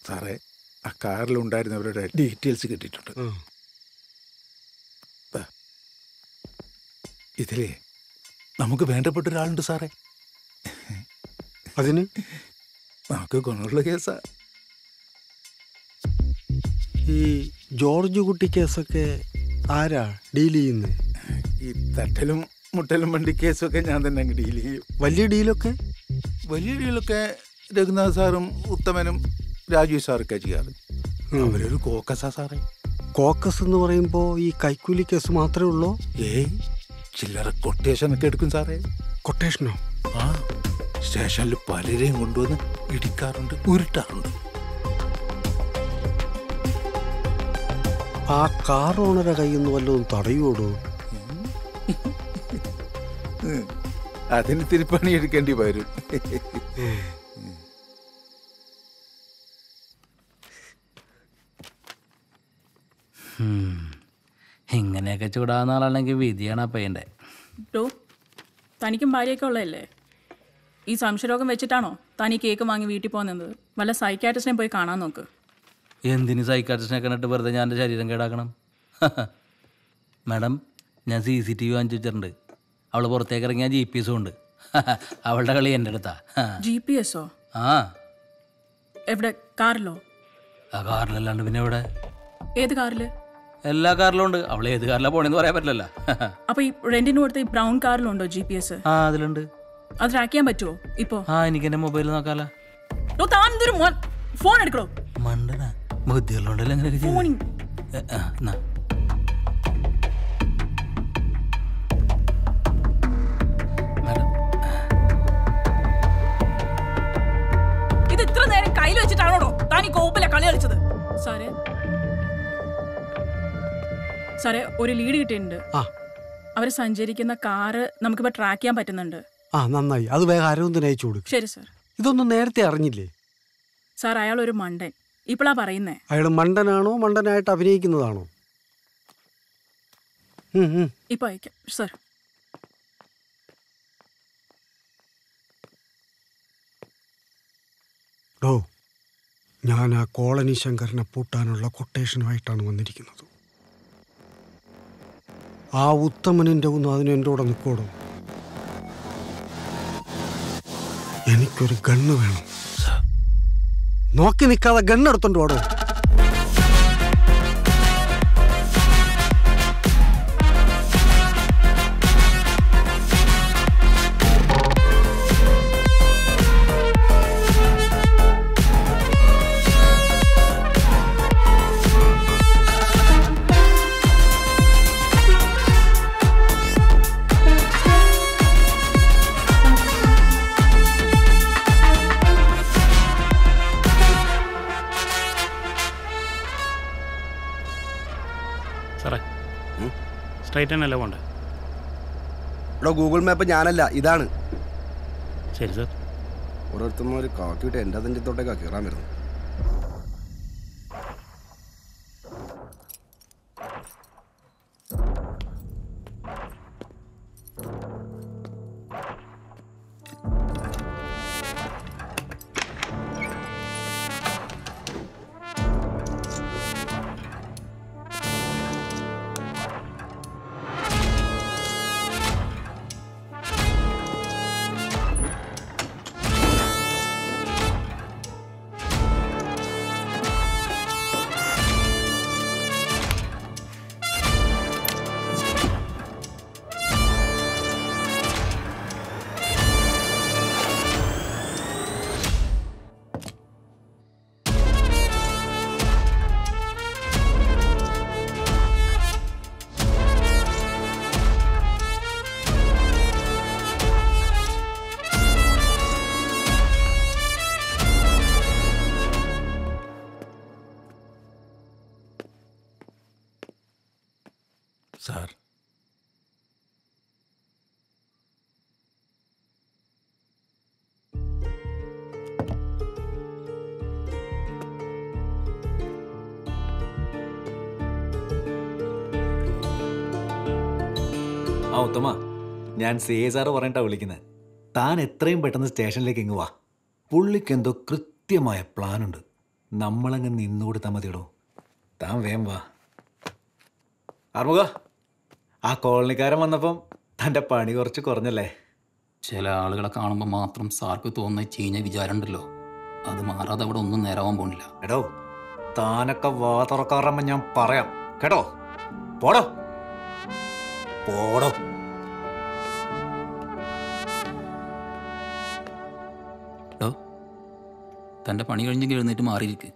സാറേ ആ കാറിലുണ്ടായിരുന്നവരുടെ ഡീറ്റെയിൽസ് കിട്ടിയിട്ടുണ്ട് ദാ. ഇതിലേ നമുക്ക് വേണ്ടപ്പെട്ട ഒരാളുണ്ട് സാറേ അതിന് നമുക്ക് ഗുണമുള്ള കേസാ ഈ ജോർജ് കുട്ടി കേസൊക്കെ ആരാ ഡീൽ ചെയ്യുന്നത് ഈ തട്ടലും മുട്ടലും വണ്ടി കേസൊക്കെ ഞാൻ തന്നെ അങ്ങ് ഡീൽ ചെയ്യും വലിയ ഡീലൊക്കെ വലിയ ഡീലൊക്കെ രഘുനാഥ് സാറും ഉത്തമനും രാജീവ് സാറൊക്കെ ചെയ്യാറ് അവരൊരു കോക്കസാ സാറേ കോക്കസ് എന്ന് പറയുമ്പോൾ ഈ കൈക്കൂലി കേസ് മാത്രമേ ഉള്ളൂ ഏയ് ചില്ലറ കൊട്ടേഷൻ ഒക്കെ എടുക്കും സാറേ കൊട്ടേഷനോ ആ സ്റ്റേഷനിൽ പലരെയും കൊണ്ടുവന്ന് ഇടിക്കാറുണ്ട് ഉരുട്ടാറുണ്ട് ആ കാർ ഓണറെ കയ്യിൽ നിന്ന് വല്ലതും തടയോടൂ ഉം. അതിന് തിരുപ്പണി എടുക്കേണ്ടി വരും ഇങ്ങനെയൊക്കെ ചൂടാവുന്ന ആളാണെങ്കിൽ വിധിയാണ് അപ്പയ്യൻ്റെ ഡോ തനിക്കും ഭാര്യയൊക്കെ ഉള്ളതല്ലേ ഈ സംശയരോഗം വെച്ചിട്ടാണോ താൻ ഈ കേക്ക് വാങ്ങി വീട്ടിൽ പോകുന്നത് വല്ല സൈക്കാട്രിസ്റ്റിനെ പോയി കാണാൻ നോക്ക് എന്തിന് സൈക്കാട്രിസ്റ്റിനെ കണ്ടിട്ട് വെറുതെ ഞാൻ എൻ്റെ ശരീരം കേടാക്കണം മാഡം ഞാൻ സി സി ടി വി വാങ്ങിച്ചു വെച്ചിട്ടുണ്ട് അവൾ പുറത്തേക്ക് ഇറങ്ങിയ ജി പി എസും ഉണ്ട് അവളുടെ കളി എൻ്റെ അടുത്താ ജി പി എസോ ആ എവിടെ കാറിലോ ആ കാറിലല്ലാണ്ട് പിന്നെ ഇവിടെ ഏത് കാറില് എല്ലാ കാറിലും ഉണ്ട് അവൾ ഏത് കാറിലാണ് പോണെന്ന് പറയാൻ പറ്റില്ലല്ലോ അപ്പൊ ഈ റെന്റിന് കൊടുത്ത ഈ ബ്രൗൺ കാറിലുണ്ടോ ജി പി എസ് ആ അതിലുണ്ട് അത് ട്രാക്ക് ചെയ്യാൻ പറ്റുമോ ഇപ്പോ ആ എനിക്ക് എൻ്റെ മൊബൈൽ നോക്കാലോ ഡോ, താൻ എന്തൊരു മോൻ ഫോൺ എടുക്കണോ മണ്ടന ബുദ്ധിയുള്ളതുകൊണ്ടല്ലേ അങ്ങനെയൊക്കെ ചെയ്തത്. ഫോണിങ് എ, ആ, എന്നാ. മാഡം ഇത് ഇത്ര നേരം കയ്യിൽ വെച്ചിട്ടാണോടോ താൻ ഈ കോപ്പിലെ കളി കളിച്ചത് സാറേ സാറേ ഒരു ലീഡ് കിട്ടിയിട്ടുണ്ട് ആ അവർ സഞ്ചരിക്കുന്ന കാറ് നമുക്കിപ്പോൾ ട്രാക്ക് ചെയ്യാൻ പറ്റുന്നുണ്ട് ആ നന്നായി അത് വേഗം അരവിന്ദന് അയച്ചു കൊടുക്കും ശരി സാർ ഇതൊന്നും നേരത്തെ അറിഞ്ഞില്ലേ സാർ അയാൾ ഒരു മണ്ടൻ ഇപ്പോഴാ പറയുന്നേ അയാൾ മണ്ടനാണോ മണ്ടനായിട്ട് അഭിനയിക്കുന്നതാണോ ഉം, ഉം. ഇപ്പൊ അയക്കാം സാർ ഡോ ഞാൻ ആ കോളനി ശങ്കരനെ പൂട്ടാനുള്ള കൊട്ടേഷനുമായിട്ടാണ് വന്നിരിക്കുന്നത് ആ ഉത്തമനിൻ്റെ ഒന്നും അതിന് എൻ്റെ കൂടെ നിൽക്കോടോ എനിക്കൊരു ഗണ്ണ് വേണം നോക്കി നിൽക്കാതെ ഗണ്ണെടുത്തോണ്ട് ഓടോ സാറേ സ്ട്രൈറ്റ് തന്നെയല്ലേ പോണ്ടേ ഇവിടെ ഗൂഗിൾ മാപ്പ് ഞാനല്ല ഇതാണ് ശരി സാർ ഓരോരുത്തന്മാർ കാക്കിയിട്ട് എൻ്റെ അതിൻ്റെ തൊട്ടേക്കാണ് കയറാൻ വരുന്നത് സാർ ആ ഉത്തമ ഞാൻ സി എ സാറ് പറഞ്ഞിട്ടാ വിളിക്കുന്നത് താൻ എത്രയും പെട്ടെന്ന് സ്റ്റേഷനിലേക്ക് ഇങ്ങ് വാ പുള്ളിക്ക് എന്തോ കൃത്യമായ പ്ലാനുണ്ട് നമ്മളങ്ങ് നിന്നു കൊടുത്താൽ മതിയടോ താൻ വേം വാ ആർമുക ആ കോളനിക്കാരൻ വന്നപ്പം തൻ്റെ പണി കുറച്ച് കുറഞ്ഞല്ലേ ചില ആളുകളെ കാണുമ്പോൾ മാത്രം സാർക്ക് തോന്നുന്ന ചീഞ്ഞ വിചാരമുണ്ടല്ലോ അത് മാറാതെ അവിടെ ഒന്നും നേരാവാൻ പോണില്ല എടോ താനൊക്കെ വാ തുറക്കാറുമ്പോ ഞാൻ പറയാം കേട്ടോ പോടോ പോടോ ഡോ തൻ്റെ പണി കഴിഞ്ഞെങ്കിൽ എഴുന്നേറ്റ് മാറിയിരിക്ക്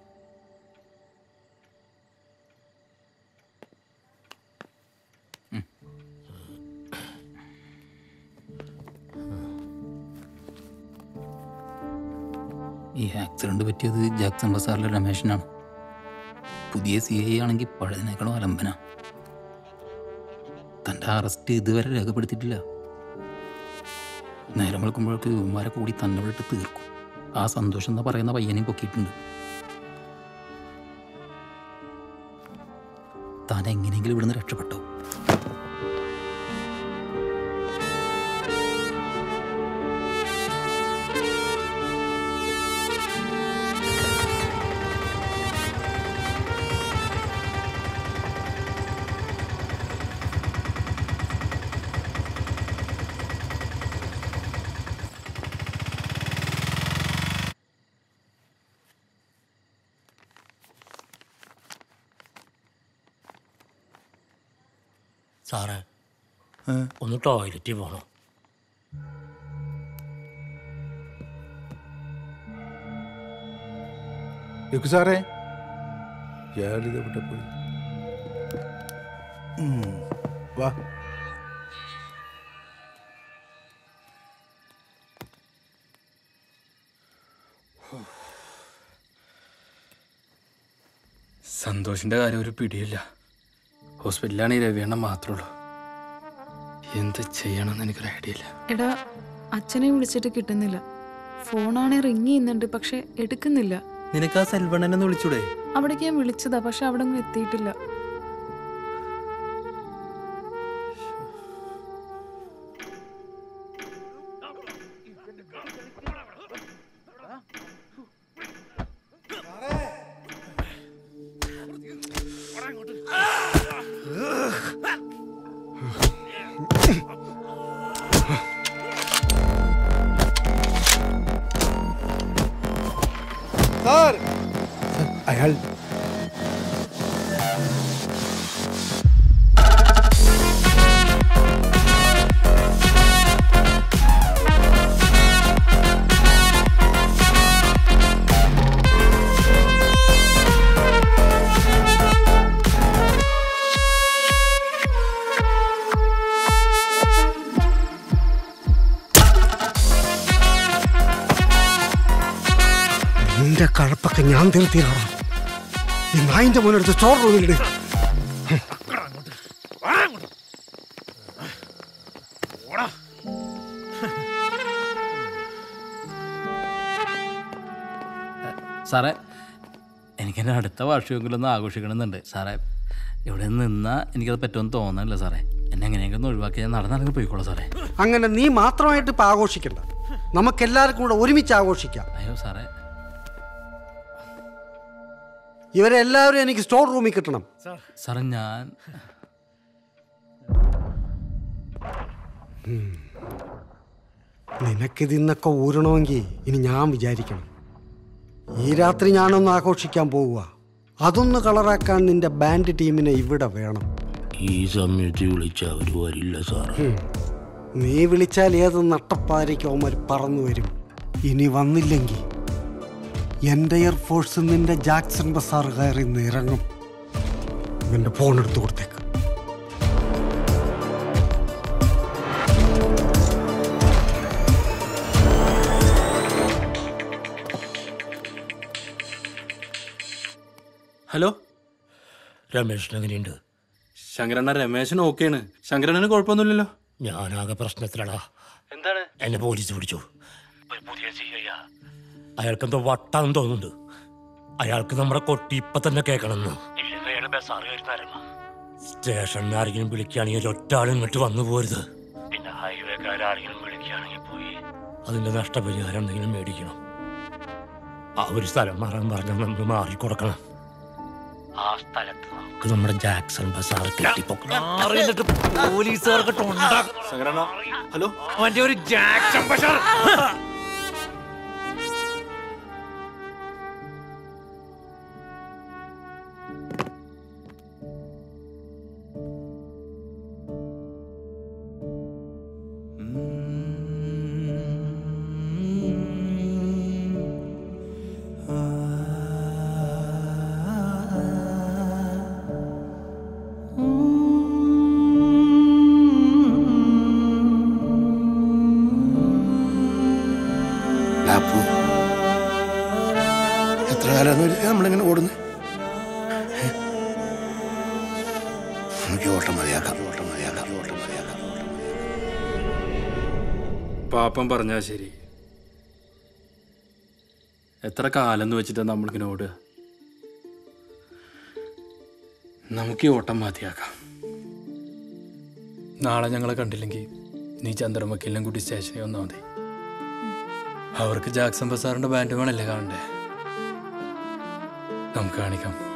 ഉം. ഈ ആക്സിഡന്റ് പറ്റിയത് ജാക്സൺ ബസാറിലെ രമേശനാണ് പുതിയ സി ഐ ആണെങ്കിൽ പഴയതിനേക്കാളും അലമ്പന തൻ്റെ അറസ്റ്റ് ഇതുവരെ രേഖപ്പെടുത്തിയിട്ടില്ല നേരം വെളുക്കുമ്പോഴേക്ക് ഇവന്മാരെ കൂടി തന്നെ വിട്ട് തീർക്കും ആ സന്തോഷം എന്ന് പറയുന്ന പയ്യനെയും പൊക്കിയിട്ടുണ്ട് താൻ എങ്ങനെയെങ്കിലും ഇവിടുന്ന് രക്ഷപ്പെട്ടോ സാറേ ഒന്ന് ടോയ്ലറ്റിൽ പോകണം രഘു സാറേ ഇയാളിത് എവിടെ പോയി ഉം, വാ സന്തോഷിന്റെ കാര്യം ഒരു പിടിയില്ല ഹോസ്പിറ്റലിലാണ് ഈ രവിയണ്ണ മാത്രമേ ഉള്ളൂ എന്ത് ചെയ്യണമെന്ന് എനിക്കൊരു ഐഡിയ ഇല്ല എടാ അച്ഛനെ വിളിച്ചിട്ട് കിട്ടുന്നില്ല ഫോണാണെ റിങ് ചെയ്യുന്നുണ്ട് പക്ഷെ എടുക്കുന്നില്ല നിനക്ക് ആ സെൽവണ്ണനെ ഒന്ന് വിളിച്ചൂടെ അവിടേക്ക് ഞാൻ വിളിച്ചതാ പക്ഷെ അവിടെ ഒന്നും എത്തിയിട്ടില്ല സാർ അയാൾ നിന്റെ കഴപ്പൊക്കെ ഞാൻ തീർത്തിയിലാണ് ഈ നായിന്റെ മോനെടുത്ത് സ്റ്റോർ റൂമിലിട് സാറേ എനിക്കെൻ്റെ അടുത്ത വാർഷികമെങ്കിലും ഒന്ന് ആഘോഷിക്കണമെന്നുണ്ട് സാറേ ഇവിടെ നിന്നാൽ എനിക്കത് പറ്റുമെന്ന് തോന്നുന്നില്ല സാറേ എന്നെ എങ്ങനെയെങ്കിലും ഒന്ന് ഒഴിവാക്കി ഞാൻ നടന്നിറങ്ങി പോയിക്കോളാം സാറേ അങ്ങനെ നീ മാത്രമായിട്ട് ഇപ്പൊ ആഘോഷിക്കണ്ട നമുക്കെല്ലാവർക്കും കൂടെ ഒരുമിച്ച് ആഘോഷിക്കാം അയ്യോ സാറേ ഇവരെല്ലാവരും എനിക്ക് സ്റ്റോർ റൂമിൽ കിട്ടണം സാറേ ഞാൻ നിനക്കിതിന്നൊക്കെ ഊരണമെങ്കിൽ ഇനി ഞാൻ വിചാരിക്കണം ഈ രാത്രി ഞാനൊന്ന് ആഘോഷിക്കാൻ പോവുക അതൊന്ന് കളറാക്കാൻ നിന്റെ ബാൻഡ് ടീമിനെ ഇവിടെ വേണം ഈ സമയത്ത് വിളിച്ച അവർ വരില്ല സാറേ ഉം. നീ വിളിച്ചാൽ ഏത് നട്ടപ്പാരയ്ക്ക് അവന്മാർ പറന്നു വരും ഇനി വന്നില്ലെങ്കിൽ എൻ്റെ എയർഫോഴ്സ് നിന്റെ ജാക്സൺ ബസാർ കയറി നിന്ന് ഇറങ്ങും ഇവൻ്റെ ഫോൺ എടുത്തു കൊടുത്തേക്ക് ഹലോ രമേശൻ എങ്ങനെയുണ്ട് ശങ്കരണ്ണ രമേശന് ഓക്കെയാണ് ശങ്കരണ്ണന് കുഴപ്പമൊന്നുമില്ലല്ലോ ഞാനാകെ പ്രശ്നത്തിലടാ എന്താണ് എന്നെ പോലീസ് പിടിച്ചു ഒരു പുതിയ സി അയാൾക്ക് എന്തോ വട്ടാന്ന് തോന്നുന്നുണ്ട് അയാൾക്ക് നമ്മുടെ കൊട്ടി ഇപ്പൊ തന്നെ കേൾക്കണമെന്ന് സ്റ്റേഷനിൽ ആരെങ്കിലും വിളിക്കുകയാണെങ്കിൽ ഒറ്റാളും ഇങ്ങോട്ട് വന്നു പോരുത് പിന്നെ ഹൈവേക്കാരെങ്കിലും വിളിക്കുകയാണെങ്കിൽ പോയി അതിന്റെ നഷ്ടപരിഹാരം എന്തെങ്കിലും മേടിക്കണം ആ ഒരു സ്ഥലം മാറാൻ പറഞ്ഞാൽ നമ്മൾ മാറിക്കൊടുക്കണം ആ സ്ഥലത്ത് നമുക്ക് നമ്മുടെ ജാക്സൺ ബസാർ കെട്ടിപ്പൊക്കണം പോലീസുകാർക്ക് ഹലോ അവന്റെ ഒരു ജാക്സൺ ബസാർ ലാപ്പു എത്ര കാലം നമ്മളിങ്ങനെ ഓടുന്നു നമുക്ക് ഈ ഓട്ടം മതിയാക്കാം ഓട്ടം മതിയാക്കാം ഓട്ടം മതിയാക്കാം പാപ്പം പറഞ്ഞാ ശരി എത്ര കാലം എന്ന് വെച്ചിട്ടാ നമ്മളിങ്ങനെ ഓടുക നമുക്ക് ഈ ഓട്ടം മതിയാക്കാം നാളെ ഞങ്ങളെ കണ്ടില്ലെങ്കിൽ നീ ചന്ദ്രമക്കെല്ലാം കൂടി സ്റ്റേഷനിൽ വന്നാൽ മതി അവർക്ക് ജാക്സൺ ബസാറിന്റെ ബാൻഡ് വേണല്ലേ കാണണ്ടേ നമുക്ക് കാണിക്കാം